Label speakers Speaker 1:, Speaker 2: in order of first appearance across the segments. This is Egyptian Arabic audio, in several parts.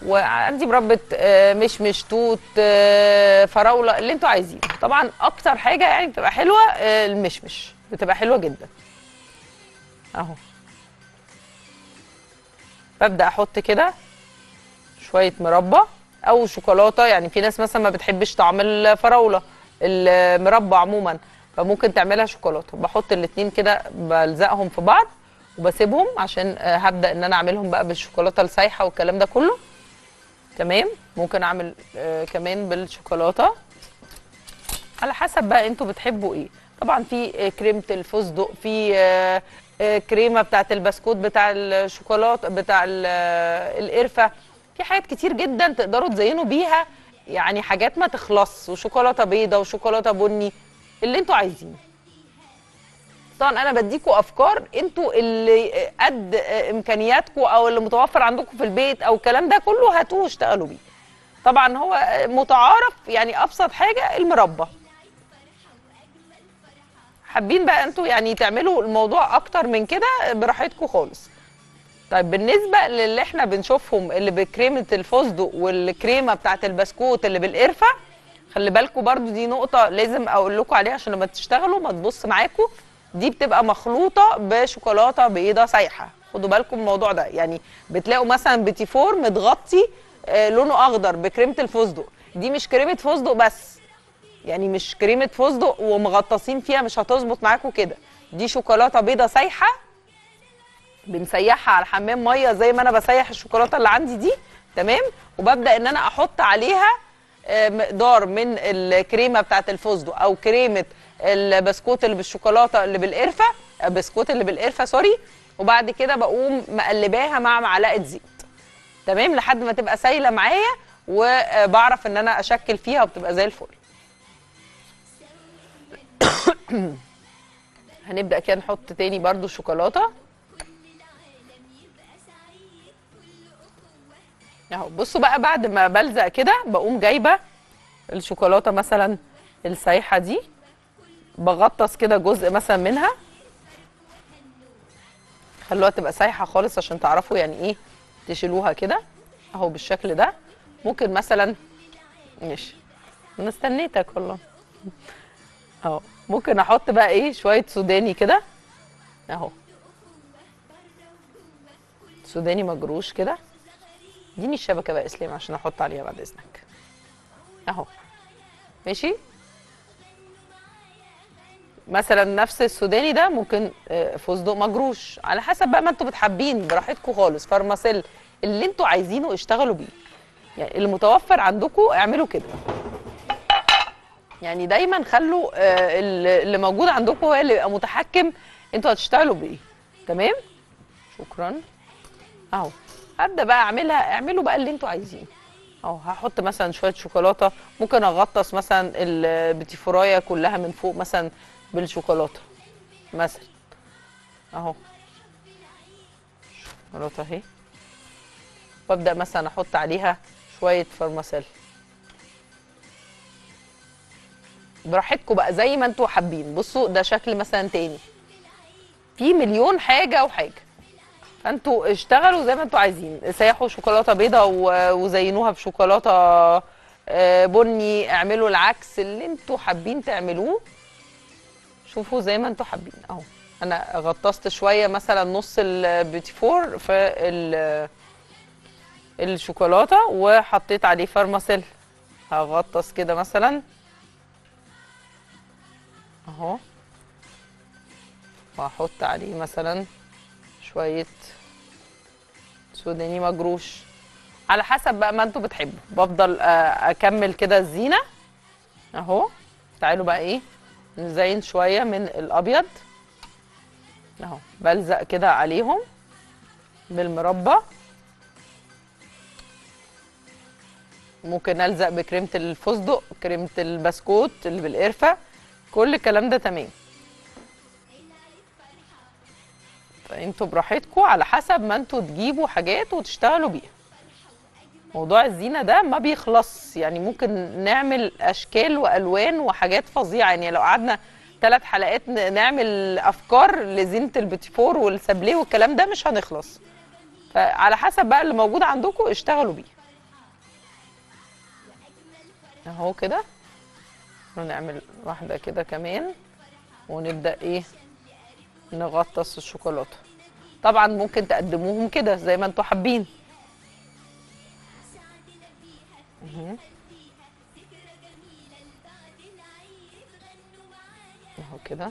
Speaker 1: وعندي مربى آه، مشمش توت آه، فراوله اللي انتوا عايزينه طبعا اكتر حاجه يعني بتبقى حلوه آه، المشمش بتبقى حلوه جدا اهو ببدا احط كده شويه مربى او شوكولاته يعني في ناس مثلا ما بتحبش طعم الفراوله المربى عموما فممكن تعملها شوكولاته بحط الاتنين كده بلزقهم في بعض وبسيبهم عشان آه، هبدا ان انا اعملهم بقى بالشوكولاته السايحه والكلام ده كله تمام ممكن اعمل آه كمان بالشوكولاته على حسب بقى انتوا بتحبوا ايه طبعا في آه، كريمه الفستق في آه، آه، كريمه بتاعه البسكوت بتاع الشوكولاته بتاع ال- آه، القرفه في حاجات كتير جدا تقدروا تزينوا بيها يعني حاجات ما تخلص وشوكولاته بيضه وشوكولاته بني اللي انتوا عايزينه طبعا انا بديكوا افكار انتوا اللي قد امكانياتكم او اللي متوفر عندكم في البيت او الكلام ده كله هاتوه واشتغلوا بيه طبعا هو متعارف يعني ابسط حاجه المربى حابين بقى انتوا يعني تعملوا الموضوع اكتر من كده براحتكم خالص طيب بالنسبه للي احنا بنشوفهم اللي بكريمه الفستق والكريمه بتاعه البسكوت اللي بالقرفه خلي بالكم برضو دي نقطه لازم اقول لكم عليها عشان لما تشتغلوا ما تبص معاكم دي بتبقى مخلوطه بشوكولاته بيضه سايحه خدوا بالكم من الموضوع ده يعني بتلاقوا مثلا بيتي فور متغطي آه، لونه اخضر بكريمه الفستق دي مش كريمه فستق بس يعني مش كريمه فستق ومغطاسين فيها مش هتظبط معاكم كده دي شوكولاته بيضه سايحه بنسيحها على حمام ميه زي ما انا بسيح الشوكولاته اللي عندي دي تمام وببدا ان انا احط عليها آه، مقدار من الكريمه بتاعه الفستق او كريمه البسكوت اللي بالشوكولاته اللي بالقرفه آه، بسكوت اللي بالقرفه سوري وبعد كده بقوم مقلباها مع معلقه زيت تمام لحد ما تبقى سايله معايا وبعرف ان انا اشكل فيها وبتبقى زي الفل هنبدا كده نحط تاني برضو شوكولاته اهو بصوا بقى بعد ما بلزق كده بقوم جايبه الشوكولاته مثلا السايحه دي بغطس كده جزء مثلا منها خلوها تبقى سايحه خالص عشان تعرفوا يعني ايه تشيلوها كده اهو بالشكل ده ممكن مثلا ماشي انا استنيتك والله اهو ممكن احط بقى ايه شويه سوداني كده اهو سوداني مجروش كده اديني الشبكه بقى اسلام عشان احط عليها بعد اذنك اهو ماشي مثلا نفس السوداني ده ممكن آه، فستق مجروش على حسب بقى ما انتوا بتحبين براحتكم خالص فارماسيل اللي انتوا عايزينه اشتغلوا بيه يعني اللي متوفر عندكم اعملوا كده يعني دايما خلوا آه، اللي اللي موجود عندكم هو اللي يبقى متحكم انتوا هتشتغلوا بايه تمام شكرا اهو ابدا بقى اعملها اعملوا بقى اللي انتوا عايزينه اهو هحط مثلا شويه شوكولاته ممكن اغطس مثلا البتيفورايه كلها من فوق مثلا بالشوكولاته مثلا اهو شوكولاته اهي وابدا مثلا احط عليها شويه فرماسيل براحتكم بقى زي ما انتوا حابين بصوا ده شكل مثلا تاني في مليون حاجه وحاجه فانتوا اشتغلوا زي ما انتوا عايزين سيحوا شوكولاته بيضه و- وزينوها بشوكولاته آه، بني اعملوا العكس اللي انتوا حابين تعملوه شوفوا زي ما انتوا حابين اهو انا غطست شويه مثلا نص البيتي فور في ال- الشوكولاته وحطيت عليه فرماسيل هغطس كده مثلا اهو واحط عليه مثلا شويه سوداني مجروش على حسب بقى ما انتوا بتحبوا بفضل آه، اكمل كده الزينه اهو تعالوا بقى ايه نزين شويه من الابيض اهو بلزق كده عليهم بالمربى ممكن الزق بكريمه الفستق كريمه البسكوت اللي بالقرفه كل الكلام ده تمام فانتوا براحتكم على حسب ما انتوا تجيبوا حاجات وتشتغلوا بيها موضوع الزينه ده ما بيخلص يعني ممكن نعمل اشكال والوان وحاجات فظيعه يعني لو قعدنا ثلاث حلقات ن- نعمل افكار لزينه البيتيفور والسابليه والكلام ده مش هنخلص فعلى حسب بقى اللي موجود عندكم اشتغلوا بيه اهو كده ونعمل واحده كده كمان ونبدا ايه نغطس الشوكولاته طبعا ممكن تقدموهم كده زي ما انتوا حابين مهم. اهو كده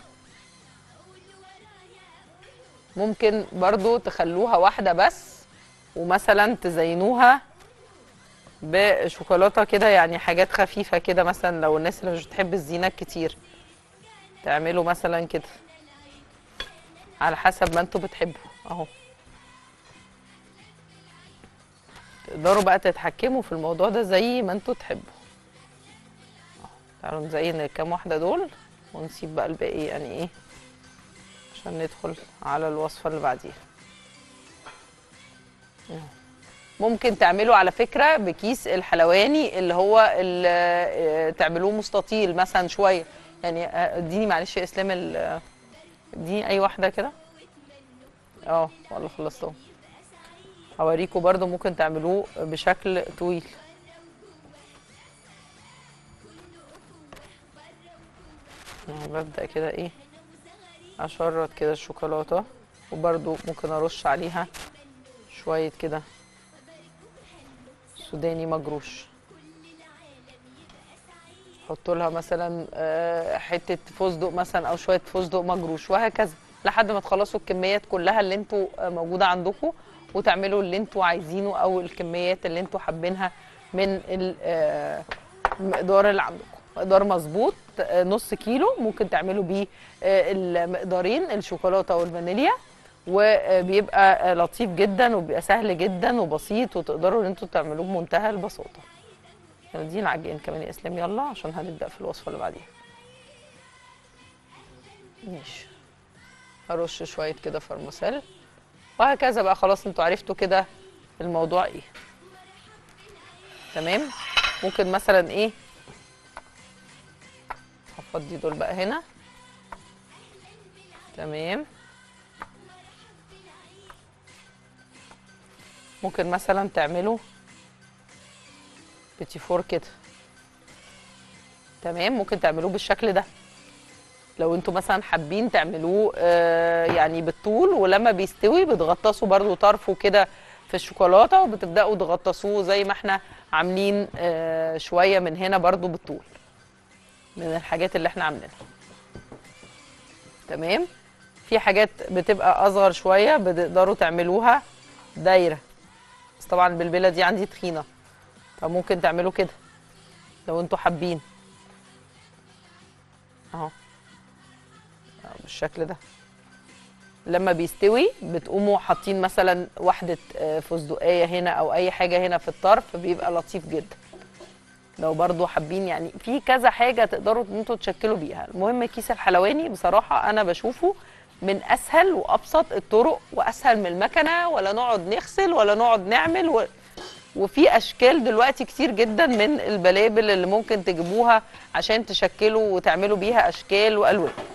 Speaker 1: ممكن برضو تخلوها واحدة بس ومثلا تزينوها بشوكولاتة كده يعني حاجات خفيفة كده مثلا لو الناس اللي مش بتحب الزينة كتير تعملوا مثلا كده على حسب ما انتوا بتحبوا اهو تقدروا بقى تتحكموا في الموضوع ده زي ما انتوا تحبوا اهو. تعالوا نزين الكام واحدة دول ونسيب بقى الباقي يعني ايه عشان ندخل على الوصفة اللي بعديها اهو. ممكن تعملوا على فكرة بكيس الحلواني اللي هو اللي آه، تعملوه مستطيل مثلا شوية يعني آه، اديني معلش يا اسلام ال- اديني اي واحدة كده اه والله خلصتهم هوريكم برضو ممكن تعملوه بشكل طويل يعني ببدأ كده ايه اشرط كده الشوكولاتة وبرضو ممكن ارش عليها شوية كده سوداني مجروش حط لها مثلا آه، حته فستق مثلا او شويه فستق مجروش وهكذا لحد ما تخلصوا الكميات كلها اللي انتوا آه، موجوده عندكم وتعملوا اللي انتوا عايزينه او الكميات اللي انتوا حابينها من ال- آه، المقدار اللي عندكم مقدار مظبوط آه، نص كيلو ممكن تعملوا بيه آه، المقدارين الشوكولاته والفانيليا وبيبقى آه، لطيف جدا وبيبقى سهل جدا وبسيط وتقدروا ان انتوا تعملوه بمنتهى البساطه يعني دي العجين كمان يا اسلام يلا عشان هنبدا في الوصفه اللي بعديها ماشي ارش شويه كده فرماسيل وهكذا بقى خلاص انتوا عرفتوا كده الموضوع ايه تمام ممكن مثلا ايه هفضي دول بقى هنا تمام ممكن مثلا تعملوا بيتي فور كده تمام ممكن تعملوه بالشكل ده لو انتوا مثلا حابين تعملوه آه يعني بالطول ولما بيستوي بتغطسوا برضو طرفه كده في الشوكولاته وبتبداوا تغطسوه زي ما احنا عاملين آه شويه من هنا برضو بالطول من الحاجات اللي احنا عاملينها تمام في حاجات بتبقى اصغر شويه بتقدروا تعملوها دايره بس طبعا البلبله دي عندي تخينه فممكن تعملوا كده لو انتوا حابين اهو أهو بالشكل ده لما بيستوي بتقوموا حاطين مثلا واحدة آه، فستقية هنا أو أي حاجة هنا في الطرف بيبقى لطيف جدا لو برضو حابين يعني في كذا حاجة تقدروا ان انتوا تشكلوا بيها المهم كيس الحلواني بصراحة أنا بشوفه من أسهل وأبسط الطرق وأسهل من المكنة ولا نقعد نغسل ولا نقعد نعمل و... وفي اشكال دلوقتي كتير جدا من البلابل اللي ممكن تجيبوها عشان تشكلوا وتعملوا بيها اشكال والوان